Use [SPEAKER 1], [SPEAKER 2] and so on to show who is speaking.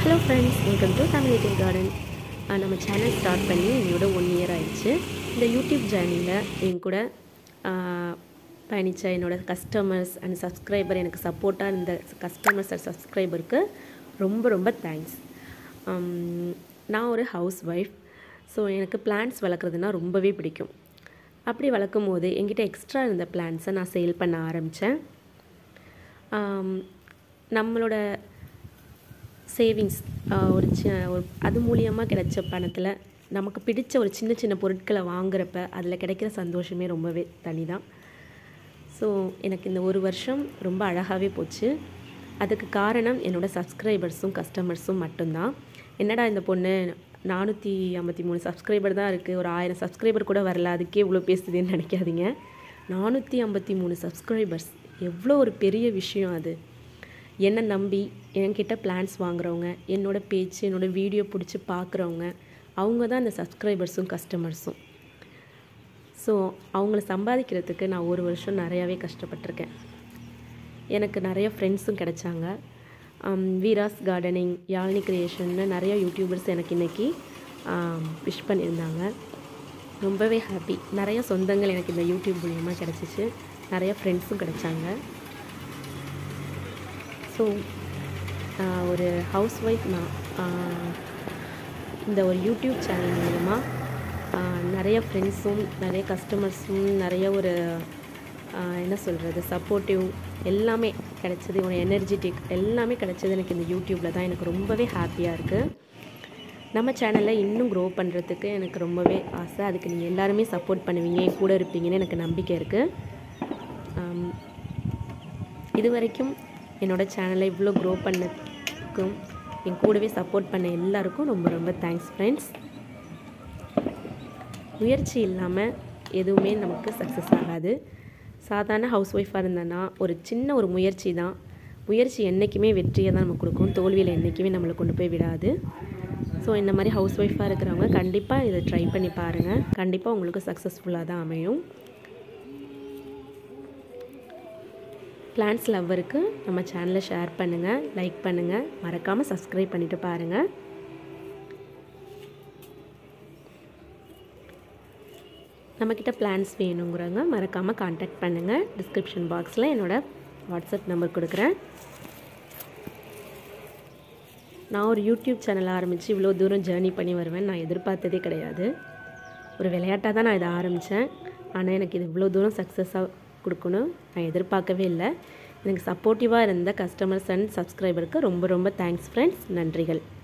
[SPEAKER 1] hello friends welcome to Tamil garden நம்ம channel start பண்ணி என்னோட ஒன் இயர் ஆயிடுச்சு இந்த யூடியூப் ஜேர்னியில் என் கூட ஆஹ், பயணித்த என்னோட கஸ்டமர்ஸ் அண்ட் சப்ஸ்கிரைபர் எனக்கு சப்போர்ட்டாக இருந்த கஸ்டமர்ஸ் அண்ட் சப்ஸ்கிரைபருக்கு ரொம்ப ரொம்ப தேங்க்ஸ் நான் ஒரு ஹவுஸ் ஒய்ஃப் ஸோ எனக்கு பிளான்ஸ் வளர்க்குறதுனா ரொம்பவே பிடிக்கும் அப்படி வளர்க்கும் போது என்கிட்ட எக்ஸ்ட்ரா இருந்த பிளான்ஸை நான் சேல் பண்ண ஆரம்பித்தேன் நம்மளோட சேவிங்ஸ் ஒரு சி ஒரு அது மூலியமாக கிடைச்ச பணத்தில் நமக்கு பிடிச்ச ஒரு சின்ன சின்ன பொருட்களை வாங்குறப்ப அதில் கிடைக்கிற சந்தோஷமே ரொம்பவே தனி தான் ஸோ எனக்கு இந்த ஒரு வருஷம் ரொம்ப அழகாகவே போச்சு அதுக்கு காரணம் என்னோடய சப்ஸ்கிரைபர்ஸும் கஸ்டமர்ஸும் மட்டும்தான் என்னடா இந்த பொண்ணு நானூற்றி ஐம்பத்தி மூணு சப்ஸ்கிரைபர் தான் இருக்குது ஒரு ஆயிரம் சப்ஸ்கிரைபர் கூட வரல அதுக்கே இவ்வளோ பேசுதுன்னு நினைக்காதீங்க நானூற்றி ஐம்பத்தி மூணு சப்ஸ்கிரைபர்ஸ் எவ்வளோ ஒரு பெரிய விஷயம் அது என்னை நம்பி என்கிட்ட பிளான்ஸ் வாங்குறவங்க என்னோட பேச்சு என்னோட வீடியோ பிடிச்சி பார்க்குறவங்க அவங்க தான் இந்த சப்ஸ்கிரைபர்ஸும் கஸ்டமர்ஸும் ஸோ அவங்கள சம்பாதிக்கிறதுக்கு நான் ஒரு வருஷம் நிறையாவே கஷ்டப்பட்டிருக்கேன் எனக்கு நிறைய ஃப்ரெண்ட்ஸும் கிடைச்சாங்க ஆம், வீராஸ் கார்டனிங் யாழினி கிரியேஷன்னு நிறைய யூடியூபர்ஸ் எனக்கு இன்றைக்கி விஷ் பண்ணியிருந்தாங்க ரொம்பவே ஹாப்பி நிறைய சொந்தங்கள் எனக்கு இந்த யூடியூப் மூலியமாக கிடச்சிச்சு நிறைய ஃப்ரெண்ட்ஸும் கிடைச்சாங்க ஸோ ஒரு ஹவுஸ் ஒய்ஃப் நான் ஆஹ், இந்த ஒரு யூடியூப் சேனல் மூலமாக நிறைய ஃப்ரெண்ட்ஸும் நிறைய கஸ்டமர்ஸும் நிறைய ஒரு ஆஹ், என்ன சொல்கிறது சப்போர்ட்டிவ் எல்லாமே கிடைச்சது ஒரு எனர்ஜெட்டிக் எல்லாமே கிடைச்சது எனக்கு இந்த யூடியூப்பில் தான் எனக்கு ரொம்பவே ஹாப்பியாக இருக்குது நம்ம சேனலை இன்னும் க்ரோ பண்ணுறதுக்கு எனக்கு ரொம்பவே ஆசை அதுக்கு நீங்கள் எல்லாருமே சப்போர்ட் பண்ணுவீங்க என் கூட இருப்பீங்கன்னு எனக்கு நம்பிக்கை இருக்குது இது வரைக்கும் என்னோட சேனலை இவ்வளோ க்ரோ பண்ணதுக்கும் என் கூடவே சப்போர்ட் பண்ண எல்லாருக்கும் ரொம்ப ரொம்ப தேங்க்ஸ் ஃப்ரெண்ட்ஸ் முயற்சி இல்லாமல் எதுவுமே நமக்கு சக்ஸஸ் ஆகாது சாதாரண ஹவுஸ் ஒய்ஃபாக இருந்தேன்னா ஒரு சின்ன ஒரு முயற்சி தான் முயற்சி என்றைக்குமே வெற்றியை தான் நமக்கு கொடுக்கும் தோல்வியில் என்றைக்குமே நம்மளை கொண்டு போய் விடாது ஸோ இந்த மாதிரி ஹவுஸ் ஒய்ஃபாக இருக்கிறவங்க கண்டிப்பாக இதை ட்ரை பண்ணி பாருங்கள் கண்டிப்பாக உங்களுக்கு சக்ஸஸ்ஃபுல்லாக தான் அமையும் பிளான்ஸ் லவ்வருக்கு நம்ம சேனலை ஷேர் பண்ணுங்கள் லைக் பண்ணுங்கள் மறக்காமல் சப்ஸ்கிரைப் பண்ணிவிட்டு பாருங்கள் நம்மக்கிட்ட பிளான்ஸ் வேணுங்கிறவங்க மறக்காமல் காண்டாக்ட் பண்ணுங்கள் டிஸ்கிரிப்ஷன் பாக்ஸில் என்னோடய வாட்ஸ்அப் நம்பர் கொடுக்குறேன் நான் ஒரு யூடியூப் சேனல் ஆரம்பித்து இவ்வளோ தூரம் ஜேர்னி பண்ணி வருவேன் நான் எதிர்பார்த்ததே கிடையாது ஒரு விளையாட்டாக தான் நான் இதை ஆரம்பித்தேன் ஆனால் எனக்கு இது இவ்வளோ தூரம் சக்ஸஸாக கொடுக்கணும் நான் எதிர்பார்க்கவே இல்லை எனக்கு சப்போர்ட்டிவாக இருந்த கஸ்டமர்ஸ் அண்ட் சப்ஸ்கிரைபருக்கு ரொம்ப ரொம்ப தேங்க்ஸ் ஃப்ரெண்ட்ஸ் நன்றிகள்